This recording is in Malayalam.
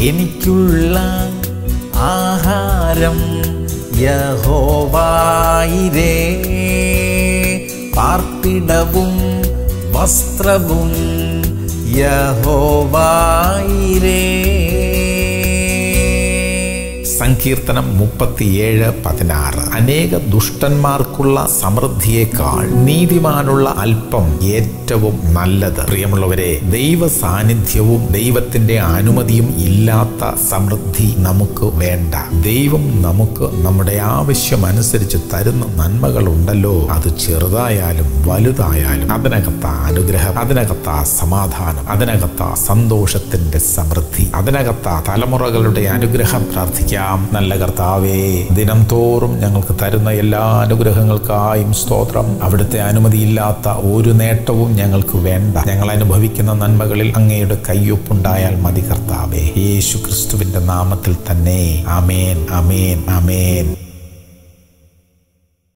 എനിക്കുള്ള ആഹാരം യഹോവായിരേ പാർപ്പിടവും വസ്ത്രവും യഹോവായിരേ സങ്കീർത്തനം മുപ്പത്തിയേഴ് പതിനാറ് അനേക ദുഷ്ടന്മാർക്കുള്ള സമൃദ്ധിയേക്കാൾ നീതിമാനുള്ള അല്പം ഏറ്റവും നല്ലത് പ്രിയമുള്ളവരെ ദൈവ സാന്നിധ്യവും ദൈവത്തിന്റെ അനുമതിയും ഇല്ലാത്ത സമൃദ്ധി നമുക്ക് വേണ്ട ദൈവം നമുക്ക് നമ്മുടെ ആവശ്യമനുസരിച്ച് തരുന്ന നന്മകളുണ്ടല്ലോ അത് ചെറുതായാലും വലുതായാലും അതിനകത്ത അനുഗ്രഹം അതിനകത്ത സമാധാനം അതിനകത്ത സന്തോഷത്തിന്റെ സമൃദ്ധി അതിനകത്ത തലമുറകളുടെ അനുഗ്രഹം പ്രാർത്ഥിക്കാം നല്ല കർത്താവേ ദിനം തോറും ഞങ്ങൾക്ക് തരുന്ന എല്ലാ അനുഗ്രഹങ്ങൾക്കായും സ്തോത്രം അവിടുത്തെ അനുമതിയില്ലാത്ത ഒരു നേട്ടവും ഞങ്ങൾക്ക് വേണ്ട ഞങ്ങൾ അനുഭവിക്കുന്ന നന്മകളിൽ അങ്ങയുടെ കയ്യൊപ്പുണ്ടായാൽ മതി കർത്താവേ യേശു ക്രിസ്തുവിന്റെ നാമത്തിൽ തന്നെ അമേൻ അമേൻ അമേൻ